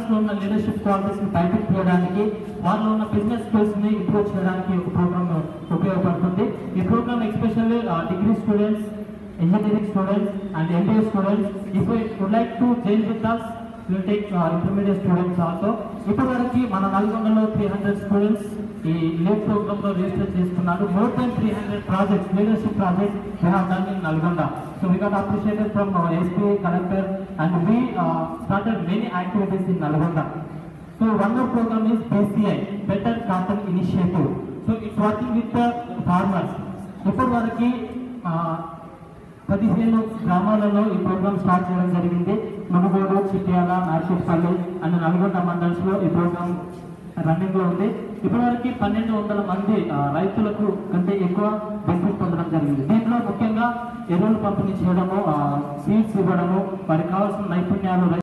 Farmers లో ఉన్న leadership qualities ని బయటకు తీయడానికి వాళ్ళలో ఉన్న బిజినెస్ స్కిల్స్ ని ఇంప్రూవ్ చేయడానికి ఒక ప్రోగ్రామ్ ఉపయోగపడుతుంది ఈ program especially degree students engineering students and MBA students. If you would like to join with us, we will take uh, intermediate students also. ఇప్పటివరకు మన నల్గొండలో త్రీ హండ్రెడ్ స్టూడెంట్స్ ఈ leave program లో register చేసుకున్నారు more than three hundred projects leadership project we have done in Nalgonda so we got appreciated from SP collector and we started many activities in Nalgonda so one more program is BCI, Better Cotton Initiative. So it's working with the farmers. ఇప్పటి వరకు పదిహేను గ్రామాలలో ఈ programme start చేయడం జరిగింది Munugode Chityal Narketpally and Nalgonda mandals లో ఈ programme running లో ఉంది ఇప్పటివరకు పన్నెండు వందల మంది ఆ, రైతులకు కంటే ఎక్కువ బెనిఫిట్ పొందడం జరిగింది దీంట్లో ముఖ్యంగా ఎరువులు పంపిణీ చేయడము సీడ్స్ ఇవ్వడము వారికి కావాల్సిన నైపుణ్యాలు